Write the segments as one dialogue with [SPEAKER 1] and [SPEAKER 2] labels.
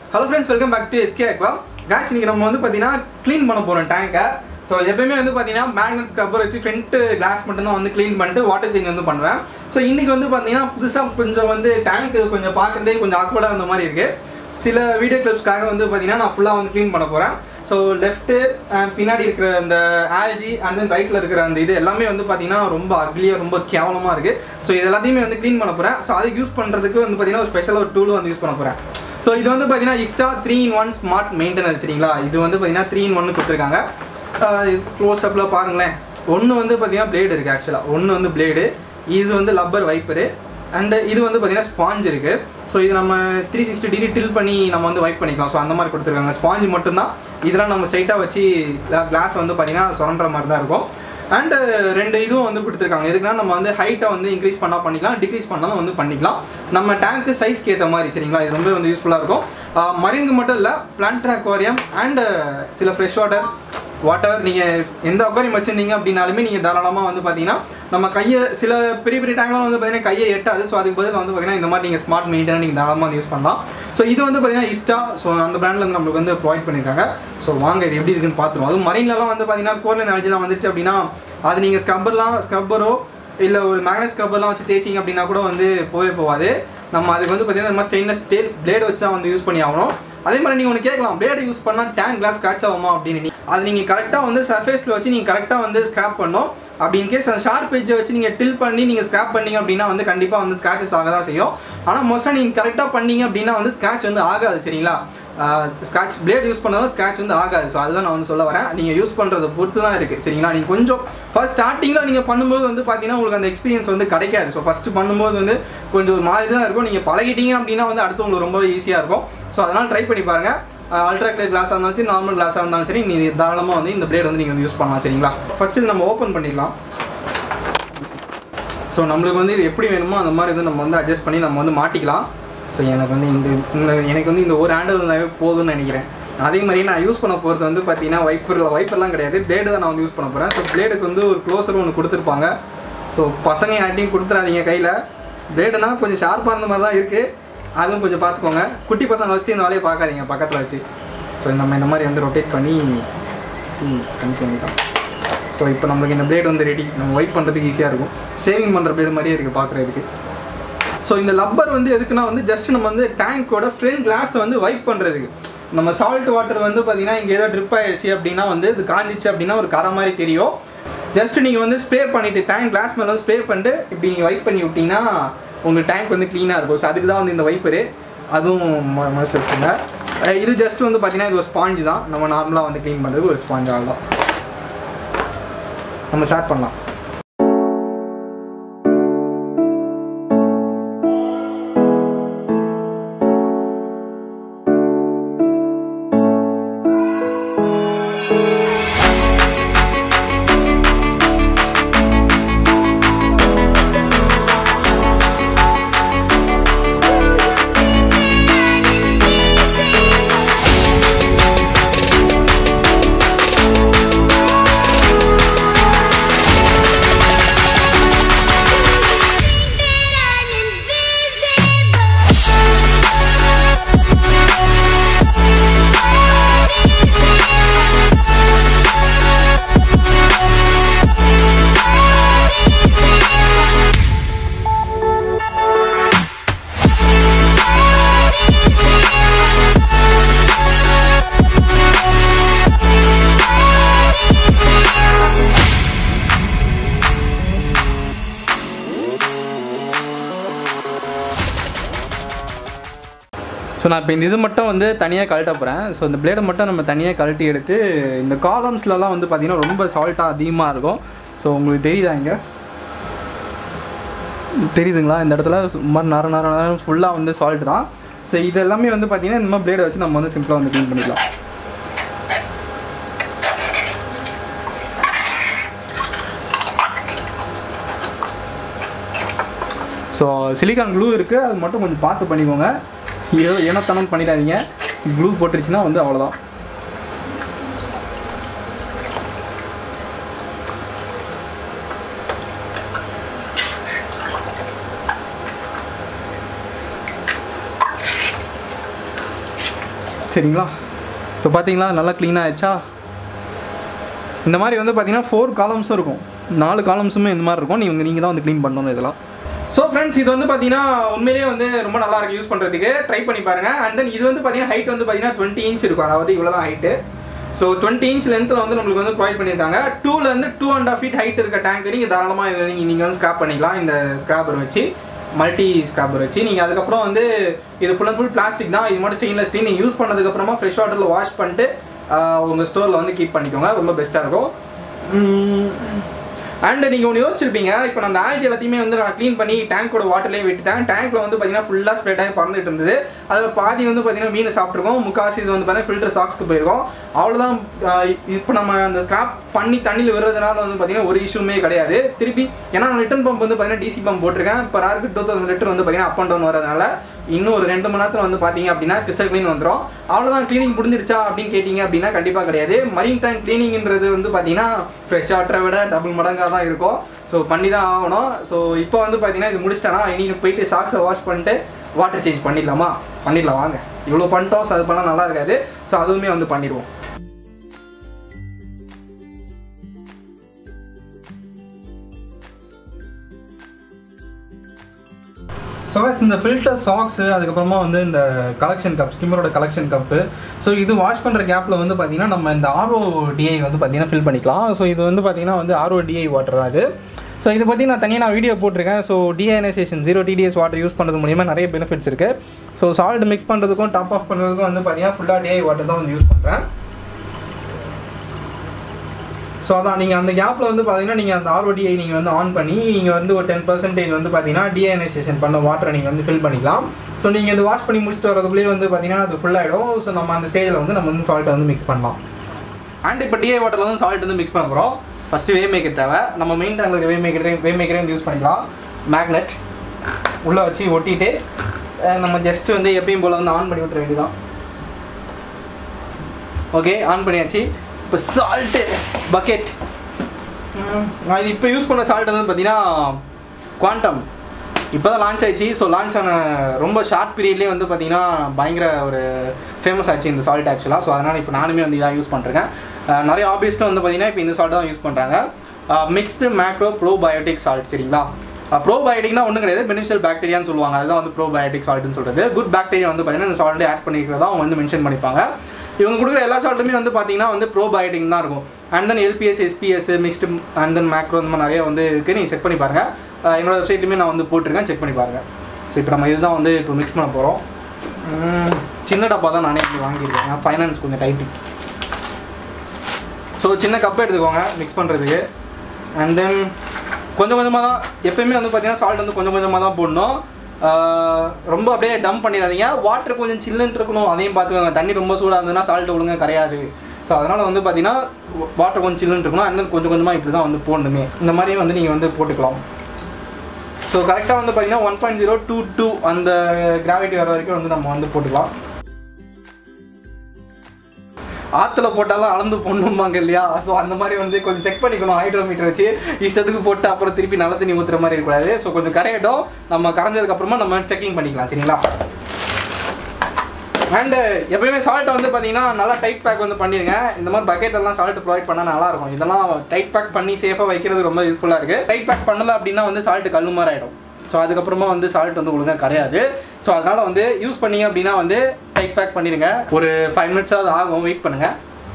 [SPEAKER 1] hello friends welcome back to SK aqua cash இன்னைக்கு நம்ம வந்து பார்த்தீங்கன்னா க்ளீன் பண்ண போகிறோம் டேங்கை ஸோ எப்பயுமே வந்து பார்த்தீங்கன்னா மேக்னட் ஸ்க்ரப்பர் வச்சு ஃப்ரண்ட் கிளாஸ் மட்டும் தான் வந்து க்ளீன் பண்ணிட்டு வாட்டர் சேஞ்ச் வந்து பண்ணுவேன் ஸோ இன்னைக்கு வந்து பார்த்தீங்கன்னா புதுசாக கொஞ்சம் வந்து டேங்க் கொஞ்சம் பார்க்குறதே கொஞ்சம் ஆக்வர்டாக இருந்த மாதிரி இருக்குது சில வீடியோ கிளிப்ஸ்க்காக வந்து பார்த்தீங்கன்னா நான் ஃபுல்லாக வந்து க்ளீன் பண்ண போகிறேன் ஸோ லெஃப்ட்டு பின்னாடி இருக்கிற அந்த ஆல்ஜி அண்ட் தென் ரைட்டில் இருக்கிற அந்த இது எல்லாமே வந்து பார்த்தீங்கன்னா ரொம்ப அக்லியாக ரொம்ப கேவலமாக இருக்குது ஸோ இது எல்லாத்தையுமே வந்து க்ளீன் பண்ண போகிறேன் ஸோ அதுக்கு யூஸ் பண்ணுறதுக்கு வந்து பார்த்தீங்கன்னா ஒரு ஸ்பெஷலாக ஒரு டூல் வந்து யூஸ் பண்ண போகிறேன் ஸோ இது வந்து பார்த்தீங்கன்னா இஸ்டா three in one smart maintainer சரிங்களா இது வந்து பார்த்தீங்கன்னா த்ரீ இன் ஒன்னு கொடுத்துருக்காங்க க்ளோஸ் அப்பில் பாருங்களேன் ஒன்று வந்து பார்த்தீங்கன்னா பிளேடு இருக்குது ஆக்சுவலாக ஒன்று வந்து பிளேடு இது வந்து லப்பர் வைப்பரு அண்ட் இது வந்து பார்த்தீங்கன்னா ஸ்பாஞ்ச் இருக்குது ஸோ இது நம்ம த்ரீ சிக்ஸ்டி டிகிரி டில் பண்ணி நம்ம வந்து வைப் பண்ணிக்கலாம் ஸோ அந்த மாதிரி கொடுத்துருக்காங்க ஸ்பாஞ்ச் மட்டும்தான் இதெல்லாம் நம்ம ஸ்ட்ரைட்டாக வச்சு கிளாஸ் வந்து பார்த்தீங்கன்னா சுரண்டுற மாதிரி தான் இருக்கும் அண்ட் ரெண்டு இதுவும் வந்து கொடுத்துருக்காங்க இதுக்குன்னா நம்ம வந்து ஹைட்டை வந்து இன்க்ரீஸ் பண்ணால் பண்ணிக்கலாம் டிக்ரீஸ் பண்ணாலும் வந்து பண்ணிக்கலாம் நம்ம டேங்க்கு சைஸ்க்கு ஏற்ற மாதிரி சரிங்களா இது ரொம்ப வந்து யூஸ்ஃபுல்லாக இருக்கும் மரினுக்கு மட்டும் இல்லை பிளான்ட் அக்வாரியம் அண்ட் சில ஃப்ரெஷ் வாட்டர் வாட்டர் நீங்கள் எந்த அக்வாரியம் வச்சுருந்தீங்க அப்படின்னாலுமே நீங்கள் தாராளமாக வந்து பார்த்தீங்கன்னா நம்ம கையை சில பெரிய பெரிய டேங்க்லாம் வந்து பார்த்தீங்கன்னா கையை எட்டாது ஸோ அதுக்கு பதில் வந்து பார்த்தீங்கன்னா இந்த மாதிரி நீங்கள் ஸ்மார்ட் மெயின்டெனர் நீங்கள் தாராளமாக வந்து யூஸ் பண்ணலாம் ஸோ இது வந்து பார்த்தீங்கன்னா இஸ்டா ஸோ அந்த பிராண்டில் வந்து நம்மளுக்கு வந்து ப்ரொவைட் பண்ணியிருக்காங்க ஸோ வாங்க இது எப்படி இருக்குன்னு பார்த்துருவோம் அதுவும் மரீன்லலாம் வந்து பார்த்தீங்கன்னா கோர்லைன் அலர்ஜிலாம் வந்துருச்சு அப்படின்னா அது நீங்கள் ஸ்க்ரப்பர்லாம் ஸ்க்ரப்பரோ இல்லை ஒரு மேக்னட் ஸ்க்ரப்பர்லாம் வச்சு தேய்ச்சிங்க அப்படின்னா கூட வந்து போவே போகாது நம்ம அதுக்கு வந்து பார்த்தீங்கன்னா இந்த மாதிரி ஸ்டெயின்லெஸ் ஸ்டீல் பிளேடு வச்சு தான் வந்து யூஸ் பண்ணி ஆகணும் அதே மாதிரி நீங்கள் ஒன்று கேட்கலாம் பிளேடு யூஸ் பண்ணால் டேங்க் கிளாஸ் ஸ்க்ராச் ஆகுமா அப்படின்னு அது நீங்கள் கரெக்டாக வந்து சர்ஃபேஸில் வச்சு நீங்கள் கரெக்டாக வந்து ஸ்க்ராப் பண்ணணும் அப்படி இன்கேஸ் அந்த ஷார்ப் எஜ்ஜை வச்சு நீங்கள் டில் பண்ணி நீங்கள் ஸ்க்ராப் பண்ணீங்க அப்படின்னா வந்து கண்டிப்பாக வந்து ஸ்க்ராச்சஸ் ஆக தான் செய்யும் ஆனால் மோஸ்ட்டாக நீங்கள் கரெக்டாக பண்ணீங்க அப்படின்னா வந்து ஸ்க்ராச் வந்து ஆகாது சரிங்களா ஸ்க்ராட்ச் பிளேட் யூஸ் பண்ணாலும் ஸ்க்ராட்ச் வந்து ஆகாது ஸோ அதுதான் நான் வந்து சொல்ல வரேன் நீங்கள் யூஸ் பண்ணுறதை பொறுத்து தான் இருக்குது சரிங்களா நீங்கள் கொஞ்சம் ஃபர்ஸ்ட் ஸ்டார்டிங்கில் நீங்கள் பண்ணும்போது வந்து பார்த்தீங்கன்னா உங்களுக்கு அந்த எக்ஸ்பீரியன்ஸ் வந்து கிடைக்காது ஸோ ஃபஸ்ட்டு பண்ணும்போது வந்து கொஞ்சம் ஒரு மாதிரி தான் இருக்கும் நீங்கள் பழகிட்டீங்க அப்படின்னா வந்து அடுத்து உங்களுக்கு ரொம்ப ஈஸியாக இருக்கும் ஸோ அதனால் ட்ரை பண்ணி பாருங்கள் அல்ட்ரா கிளியர் கிளாஸாக இருந்தாலும் சரி நார்மல் கிளாஸாக இருந்தாலும் சரி நீங்கள் தாராளமாக வந்து இந்த பிளேட் வந்து நீங்கள் வந்து யூஸ் பண்ணலாம் சரிங்களா ஃபஸ்ட்டு இது நம்ம ஓப்பன் பண்ணிடலாம் ஸோ நம்மளுக்கு வந்து இது எப்படி வேணுமோ அந்த மாதிரி வந்து நம்ம வந்து அட்ஜஸ்ட் பண்ணி நம்ம வந்து மாட்டிக்கலாம் ஸோ எனக்கு வந்து இந்த இந்த எனக்கு வந்து இந்த ஒரு ஹேண்டில் இருந்தாவே போதும்னு நினைக்கிறேன் அதே மாதிரி நான் யூஸ் பண்ண போகிறது வந்து பார்த்தீங்கன்னா வைப்பர் வைப்பர்லாம் கிடையாது பிளேடு தான் நான் வந்து யூஸ் பண்ண போகிறேன் ஸோ பிளேடுக்கு வந்து ஒரு க்ளோஸர் ஒன்று கொடுத்துருப்பாங்க ஸோ பசங்க யார்ட்டையும் கொடுத்துறாதீங்க கையில் பிளேடுனா கொஞ்சம் ஷார்ப்பாக இருந்த மாதிரி தான் இருக்குது அதுவும் கொஞ்சம் பார்த்துக்கோங்க குட்டி பசங்க வச்சுட்டு இந்த வேலையை பார்க்காதீங்க பக்கத்தில் வச்சு ஸோ நம்ம இந்த மாதிரி வந்து ரொட்டேட் பண்ணி கணிக்க வேண்டியதான் ஸோ இப்போ நம்மளுக்கு இந்த பிளேட் வந்து ரெடி நம்ம ஒயிட் பண்ணுறதுக்கு ஈஸியாக இருக்கும் சேவிங் பண்ணுற பிளேடு மாதிரியே இருக்குது பார்க்குறதுக்கு ஸோ இந்த லப்பர் வந்து எதுக்குன்னா வந்து ஜஸ்ட் நம்ம வந்து டேங்கோட ஃப்ரண்ட் கிளாஸை வந்து வைப் பண்ணுறதுக்கு நம்ம சால்ட் வாட்டர் வந்து பார்த்தீங்கன்னா இங்கே ஏதோ ட்ரிப் ஆயிடுச்சு அப்படின்னா வந்து இது காஞ்சிச்சு அப்படின்னா ஒரு கரை மாதிரி தெரியும் ஜஸ்ட் நீங்கள் வந்து ஸ்ப்ரே பண்ணிவிட்டு டேங்க் கிளாஸ் மேலே வந்து ஸ்ப்ரே பண்ணிட்டு இப்படி நீங்கள் வைப் பண்ணி விட்டிங்கன்னா உங்கள் டேங்க் வந்து க்ளீனாக இருக்கும் ஸோ அதுக்கு தான் வந்து இந்த வைப்பரு அதுவும் ம- மனசில் வச்சுங்க அஹ் இது ஜஸ்ட் வந்து பார்த்தீங்கன்னா இது ஒரு ஸ்பாஞ்ச் தான் நம்ம நார்மலாக வந்து க்ளீன் பண்ணுறது ஒரு ஸ்பாஞ்ச் ஆகலாம் நம்ம ஸ்டார்ட் பண்ணலாம் ஸோ நான் இப்போ இந்த இது மட்டும் வந்து தனியாக கழட்ட போகிறேன் ஸோ இந்த பிளேடை மட்டும் நம்ம தனியாக கழட்டி எடுத்து இந்த காலம்ஸ்லலாம் வந்து பார்த்திங்கன்னா ரொம்ப சால்ட்டாக அதிகமாக இருக்கும் ஸோ உங்களுக்கு தெரியுதா இங்கே தெரியுதுங்களா இந்த இடத்துல சும்மா நர நர நேரம் ஃபுல்லாக வந்து சால்ட் தான் ஸோ இது எல்லாமே வந்து பார்த்திங்கன்னா இந்த மாதிரி பிளேடை வச்சு நம்ம வந்து சிம்பிளாக வந்து க்ளீன் பண்ணிக்கலாம் ஸோ சிலிக்கான் க்ளூ இருக்குது அது மட்டும் கொஞ்சம் பார்த்து பண்ணிக்கோங்க ஏதோ ஏனத்தனம் பண்ணிடாதீங்க க்ளூ போட்டுருச்சுன்னா வந்து அவ்வளோதான் சரிங்களா இப்போ பார்த்தீங்களா நல்லா க்ளீன் ஆயிடுச்சா இந்த மாதிரி வந்து பார்த்தீங்கன்னா ஃபோர் காலம்ஸும் இருக்கும் நாலு காலம்ஸுமே இந்த மாதிரி இருக்கும் நீங்கள் நீங்கள் தான் வந்து க்ளீன் பண்ணணும் இதெல்லாம் ஸோ ஃப்ரெண்ட்ஸ் இது வந்து பார்த்தீங்கன்னா உண்மையிலேயே வந்து ரொம்ப நல்லா இருக்கு யூஸ் பண்ணுறதுக்கு ட்ரை பண்ணி பாருங்க அண்ட் தென் இது வந்து பார்த்தீங்கன்னா ஹைட் வந்து பார்த்தீங்கன்னா டுவெண்ட்டி இன்ச் இருக்கும் அதாவது இவ்வளோ தான் ஹைட்டு ஸோ டுவெண்ட்டி இன்ச் லென்த்தில் வந்து நம்மளுக்கு வந்து ப்ரொவைட் பண்ணியிருக்காங்க டூலேருந்து two and half feet height இருக்க டேங்க் நீங்கள் தாராளமாக இது நீங்கள் நீங்கள் வந்து ஸ்க்ராப் பண்ணிக்கலாம் இந்த ஸ்க்ராப்பர் வச்சு மல்டி ஸ்க்ராப்பர் வச்சு நீங்கள் அதுக்கப்புறம் வந்து இது ஃபுல் அண்ட் ஃபுல் பிளாஸ்டிக் தான் இது மட்டும் ஸ்டெயின்லெஸ் ஸ்டீல் நீங்கள் யூஸ் பண்ணதுக்கப்புறமா ஃப்ரெஷ் வாட்டரில் வாஷ் பண்ணிட்டு உங்கள் ஸ்டோரில் வந்து கீப் பண்ணிக்கோங்க ரொம்ப பெஸ்ட்டாக இருக்கும் அண்ட் நீங்கள் ஒன்று யோசிச்சிருப்பீங்க இப்போ நான் அந்த ஆல்ஜி எல்லாத்தையுமே வந்து நான் க்ளீன் பண்ணி டேங்கோட வாட்டர்லேயே விட்டுட்டேன் டேங்க்ல வந்து பார்த்தீங்கன்னா ஃபுல்லாக ஸ்ப்ரெட் ஆகி பறந்துட்டு இருந்தது அதில் பாதி வந்து பார்த்தீங்கன்னா மீன் சாப்பிட்ருக்கோம் முக்காசி இது வந்து பார்த்தீங்கன்னா ஃபில்டர் சாக்ஸ்க்கு போயிருக்கோம் அவ்வளோதான் இப்போ நம்ம அந்த ஸ்க்ராப் பண்ணி தண்ணியில் விடுறதுனால வந்து பார்த்தீங்கன்னா ஒரு இஷ்யூமே கிடையாது திருப்பி ஏன்னா நான் ரிட்டன் பம்ப் வந்து பார்த்தீங்கன்னா டிசி பம்ப் போட்டிருக்கேன் இப்போ ராருக்கு டூ தௌசண்ட் லிட்டர் வந்து பார்த்தீங்கன்னா அப் அண்ட் டவுன் வரதுனால இன்னும் ஒரு ரெண்டு மணி நேரத்தில் வந்து பார்த்தீங்க அப்படின்னா கிறிஸ்டல் க்ளீன் வந்துடும் அவ்வளோதான் க்ளீனிங் முடிஞ்சிருச்சா அப்படின்னு கேட்டிங்க அப்படின்னா கண்டிப்பாக கிடையாது மரீன் டேங்க் க்ளீனிங்ன்றது வந்து பார்த்தீங்கன்னா ஃப்ரெஷ் வாட்டரை விட டபுள் மடங்காக தான் இருக்கும் ஸோ பண்ணி தான் ஆகணும் ஸோ இப்போ வந்து பார்த்தீங்கன்னா இது முடிச்சிட்டேன்னா இனி போயிட்டு சாக்ஸை வாஷ் பண்ணிட்டு வாட்டர் சேஞ்ச் பண்ணிடலாமா பண்ணிடலாம் வாங்க இவ்வளோ பண்ணிட்டோம் ஸோ அது பண்ணால் நல்லா இருக்காது ஸோ அதுவுமே வந்து பண்ணிடுவோம் ஸோ இந்த ஃபில்டர் சாக்ஸு அதுக்கப்புறமா வந்து இந்த கலெக்ஷன் கப் ஸ்கிம்மரோட கலெக்ஷன் கப்பு ஸோ இது வாஷ் பண்ணுற கேப்பில் வந்து பார்த்தீங்கன்னா நம்ம இந்த ஆர்ஓ டிஐ வந்து பார்த்தீங்கன்னா ஃபில் பண்ணிக்கலாம் ஸோ இது வந்து பார்த்தீங்கன்னா வந்து ஆர்ஓ டிஐ வாட்டர் தான் இது ஸோ இதை பற்றி நான் தனியாக நான் வீடியோ போட்டிருக்கேன் so deionisation zero TDS water use பண்ணுறது மூலிமா நிறைய பெனிஃபிட்ஸ் இருக்குது ஸோ சால்ட் மிக்ஸ் பண்ணுறதுக்கும் டாப் ஆஃப் பண்ணுறதுக்கும் வந்து பார்த்தீங்கன்னா ஃபுல்லாக டிஐ வாட்டர் தான் வந்து யூஸ் பண்ணுறேன் ஸோ அதான் நீங்கள் அந்த கேப்பில் வந்து பார்த்தீங்கன்னா நீங்கள் அந்த ஆர்ஓடிஐ நீங்கள் வந்து ஆன் பண்ணி நீங்கள் வந்து ஒரு டென் பர்சன்டேஜ் வந்து பார்த்தீங்கன்னா டிஐனைசேஷன் பண்ண வாட்டரை நீங்கள் வந்து ஃபில் பண்ணிக்கலாம் ஸோ நீங்கள் இது வாஷ் பண்ணி முடிச்சுட்டு வரதுக்குள்ளேயே வந்து பார்த்தீங்கன்னா அது ஃபுல்லாகிடும் ஸோ நம்ம அந்த ஸ்டேஜில் வந்து நம்ம வந்து சால்ட்டை வந்து மிக்ஸ் பண்ணலாம் அண்ட் இப்போ டிஐ வாட்டரில் வந்து சால்ட் வந்து மிக்ஸ் பண்ண போகிறோம் ஃபஸ்ட்டு வே மேக்கர் தேவை நம்ம மெயின் டேங்கில் வே மேக்கர் வே மேக்கரே வந்து யூஸ் பண்ணிக்கலாம் மேக்னெட் உள்ளே வச்சு ஒட்டிட்டு அஹ் நம்ம ஜஸ்ட் வந்து எப்பயும் போல் வந்து ஆன் பண்ணி விட்டுற வேண்டியதான் ஓகே ஆன் பண்ணியாச்சு இப்போ சால்ட்டு பக்கெட் நான் இது இப்போ யூஸ் பண்ண சால்ட் வந்து பார்த்தீங்கன்னா குவாண்டம் இப்போ தான் லான்ச் ஆயிடுச்சு ஸோ லான்ச் ஆன ரொம்ப ஷார்ட் பீரியட்லேயே வந்து பார்த்தீங்கன்னா பயங்கர ஒரு ஃபேமஸ் ஆச்சு இந்த சால்ட் ஆக்சுவலாக ஸோ அதனால் இப்போ நானுமே வந்து இதாக யூஸ் பண்ணுறேன் நிறைய ஆபியஸ்ட்டும் வந்து பார்த்தீங்கன்னா இப்போ இந்த சால்ட் தான் யூஸ் பண்ணுறாங்க மிக்ஸ்டு மேக்ரோ ப்ரோபயோட்டிக் சால்ட் சரிங்களா ப்ரோபயோட்டிக்னா ஒன்றும் கிடையாது பெனிஃபிஷியல் பாக்டீரியான்னு சொல்லுவாங்க அதுதான் வந்து ப்ரோபயோட்டிக் சால்ட்னு சொல்கிறது குட் பாக்டீரியா வந்து பார்த்தீங்கன்னா இந்த சால்ட்டை ஆட் பண்ணிக்கிறதா அவங்க வந்து மென்ஷன் பண்ணிப்பாங்க இவங்க கொடுக்குற எல்லா சால்ட்டுமே வந்து பார்த்தீங்கன்னா வந்து ப்ரோபயோட்டிக் தான் இருக்கும் and then LPS SPS mixed and then macro இந்த மாதிரி நிறைய வந்து இருக்குது நீங்கள் செக் பண்ணி பாருங்கள் அஹ் என்னோட வெப்சைட்லையுமே நான் வந்து போட்டிருக்கேன் செக் பண்ணி பாருங்கள் ஸோ இப்போ நம்ம இதுதான் வந்து இப்போ மிக்ஸ் பண்ண போகிறோம் சின்ன டப்பா தான் நானே இங்கே வாங்கியிருக்கேன் ஃபைனான்ஸ் கொஞ்சம் டைட்டு ஸோ சின்ன கப் எடுத்துக்கோங்க மிக்ஸ் பண்ணுறதுக்கு அண்ட் தென் கொஞ்சம் கொஞ்சமாக தான் எப்பயுமே வந்து பார்த்தீங்கன்னா சால்ட் வந்து கொஞ்சம் கொஞ்சமாக தான் போடணும் ஆஹ் ரொம்ப அப்படியே டம்ப் பண்ணிடாதீங்க வாட்டர் கொஞ்சம் சில்லுன்னு இருக்கணும் அதையும் பார்த்துக்கோங்க தண்ணி ரொம்ப சூடாக இருந்ததுன்னா சால்ட் ஒழுங்காக கரையாது ஸோ அதனால் வந்து பார்த்தீங்கன்னா வாட்டர் கொஞ்சம் சில்லுன்னு இருக்கணும் அண்ட் கொஞ்சம் கொஞ்சமாக இப்படி தான் வந்து போடணுமே இந்த மாதிரி வந்து நீங்கள் வந்து போட்டுக்கலாம் ஸோ கரெக்டாக வந்து பார்த்தீங்கன்னா one point zero two two அந்த கிராவிட்டி வர வரைக்கும் வந்து நம்ம வந்து போட்டுக்கலாம் ஆற்றுல போட்டாலும் அளந்து போடணும்பாங்க இல்லையா ஸோ அந்த மாதிரி வந்து கொஞ்சம் செக் பண்ணிக்கணும் ஹைட்ரோமீட்டர் வச்சு இஷ்டத்துக்கு போட்டு அப்புறம் திருப்பி நல்ல தண்ணி ஊற்றுற மாதிரி இருக்கக்கூடாது ஸோ கொஞ்சம் கரையட்டும் நம்ம கரைஞ்சதுக்கு அப்புறமா நம்ம செக்கிங் பண்ணிக்கலாம் சரிங்களா அண்டு எப்பயுமே சால்ட் வந்து பார்த்தீங்கன்னா நல்லா டைட் பேக் வந்து பண்ணிடுங்க இந்த மாதிரி பக்கெட் எல்லாம் சால்ட் ப்ரொவைட் பண்ணால் நல்லா இருக்கும் இதெல்லாம் டைட் பேக் பண்ணி சேஃபாக வைக்கிறது ரொம்ப யூஸ்ஃபுல்லாக இருக்குது டைட் பேக் பண்ணல அப்படின்னா வந்து சால்ட் கல்லு மாதிரி ஆகிடும் ஸோ அதுக்கப்புறமா வந்து சால்ட் வந்து ஒழுங்காக கரையாது ஸோ அதனால் வந்து யூஸ் பண்ணீங்க அப்படின்னா வந்து டைட் பேக் பண்ணிடுங்க ஒரு ஃபைவ் மினிட்ஸாவது ஆகும் வெயிட் பண்ணுங்கள்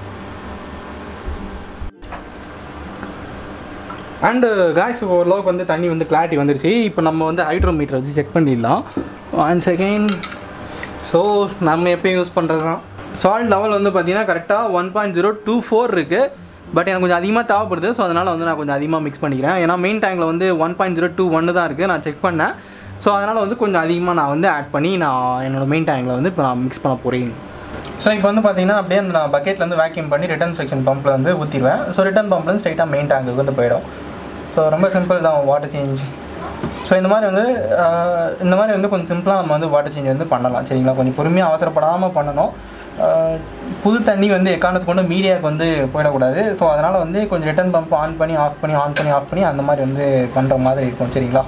[SPEAKER 1] அண்டு காய்ஸ் ஓரளவுக்கு வந்து தண்ணி வந்து கிளாரிட்டி வந்துருச்சு இப்போ நம்ம வந்து ஹைட்ரோமீட்டர் வச்சு செக் பண்ணிடலாம் ஒன் செகண்ட் ஸோ நம்ம எப்பயும் யூஸ் பண்ணுறது தான் சால்ட் லெவல் வந்து பார்த்தீங்கன்னா கரெக்டாக one point zero two four இருக்குது பட் எனக்கு கொஞ்சம் அதிகமாக தேவைப்படுது ஸோ அதனால் வந்து நான் கொஞ்சம் அதிகமாக மிக்ஸ் பண்ணிக்கிறேன் ஏன்னா மெயின் டேங்கில் வந்து ஒன் பாயிண்ட் ஜீரோ டூ ஒன்று தான் இருக்குது நான் செக் பண்ணேன் ஸோ அதனால் வந்து கொஞ்சம் அதிகமாக நான் வந்து ஆட் பண்ணி நான் என்னோட மெயின் டேங்கில் வந்து இப்போ நான் மிக்ஸ் பண்ண போகிறேன் ஸோ இப்போ வந்து பார்த்தீங்கன்னா அப்படியே அந்த நான் பக்கெட்லேருந்து வேக்யூம் பண்ணி ரிட்டர்ன் செக்ஷன் பம்பில் வந்து ஊற்றிடுவேன் ஸோ ரிட்டர்ன் பம்ப்லேருந்து ஸ்ட்ரைட்டாக மெயின் டேங்குக்கு வந்து போயிடும் ஸோ ரொம்ப சிம்பிள் தான் வாட்டர் சேஞ்ச் ஸோ இந்த மாதிரி வந்து ஆஹ், இந்த மாதிரி வந்து கொஞ்சம் சிம்பிளாக நம்ம வந்து வாட்டர் சேஞ்ச் வந்து பண்ணலாம் சரிங்களா கொஞ்சம் பொறுமையாக அவசரப்படாமல் பண்ணணும் ஆஹ், புது தண்ணி வந்து எக்காரணத்து கொண்டு மீடியாவுக்கு வந்து போயிடக்கூடாது ஸோ அதனால் வந்து கொஞ்சம் ரிட்டர்ன் பம்ப் ஆன் பண்ணி ஆஃப் பண்ணி ஆன் பண்ணி ஆஃப் பண்ணி அந்த மாதிரி வந்து பண்ணுற மாதிரி இருக்கும் சரிங்களா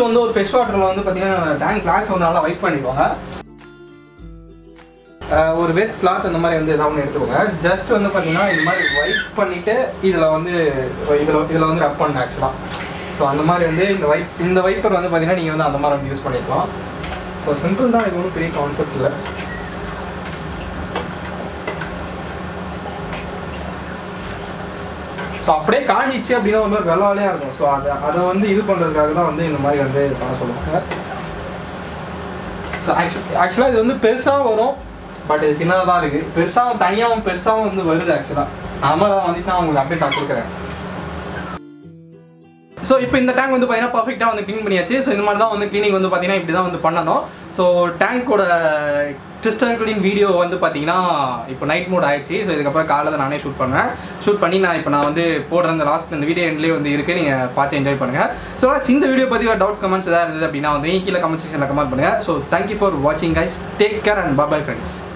[SPEAKER 1] ஃபஸ்ட்டு வந்து ஒரு ஃப்ரெஷ் வாட்டரில் வந்து பார்த்தீங்கன்னா டேங்க் கிளாஸ் வந்து நல்லா வைப் பண்ணிக்கோங்க அஹ் ஒரு வெட் கிளாத் அந்த மாதிரி வந்து ஏதாவது ஒன்று எடுத்துக்கோங்க ஜஸ்ட் வந்து பார்த்தீங்கன்னா இது மாதிரி வைப் பண்ணிவிட்டு இதில் வந்து இதில் இதில் வந்து ரப் பண்ண ஆக்சுவலாக ஸோ அந்த மாதிரி வந்து இந்த வைப் இந்த வைப்பர் வந்து பார்த்தீங்கன்னா நீங்கள் வந்து அந்த மாதிரி வந்து யூஸ் பண்ணிக்கலாம் ஸோ சிம்பிள் தான் இது ஒன்றும் பெரிய கான்செப்ட் இல்லை ஸோ அப்படியே காஞ்சிச்சு அப்படின்னா ஒரு மாதிரி வெள்ளாலையாக இருக்கும் ஸோ அதை அதை வந்து இது பண்ணுறதுக்காக தான் வந்து இந்த மாதிரி வந்து பண்ண சொல்லுவாங்க ஸோ ஆக்சுவல் ஆக்சுவலாக இது வந்து பெருசாக வரும் பட் இது சின்னதாக தான் இருக்குது பெருசாக தனியாகவும் பெருசாகவும் வந்து வருது ஆக்சுவலாக அது மாதிரி தான் வந்துச்சுன்னா உங்களுக்கு அப்டேட் நான் கொடுக்குறேன் ஸோ இப்போ இந்த டேங்க் வந்து பார்த்தீங்கன்னா பர்ஃபெக்டாக வந்து க்ளீன் பண்ணியாச்சு ஸோ இந்த மாதிரி தான் வந்து க்ளீனிங் வந்து பார்த்தீங்கன்னா இப்படி தான் வந்து பண்ணணும் ஸோ டேங்கோட கிறிஸ்டல் க்ளீன் வீடியோ வந்து பார்த்தீங்கன்னா இப்போ நைட் மோட் ஆயிடுச்சு ஸோ இதுக்கப்புறம் காலையில் தான் நானே ஷூட் பண்ணேன் ஷூட் பண்ணி நான் இப்போ நான் வந்து போடுற அந்த லாஸ்ட் இந்த வீடியோ எண்ட்லேயே வந்து இருக்குது நீங்கள் பார்த்து என்ஜாய் பண்ணுங்கள் ஸோ இந்த வீடியோ பற்றி டவுட்ஸ் கமெண்ட்ஸ் எதாவது இருந்தது அப்படின்னா வந்து கீழே கமெண்ட் செக்ஷனில் கமெண்ட் பண்ணுங்கள் ஸோ தேங்க்யூ ஃபார் வாட்சிங் guys take care and bye friends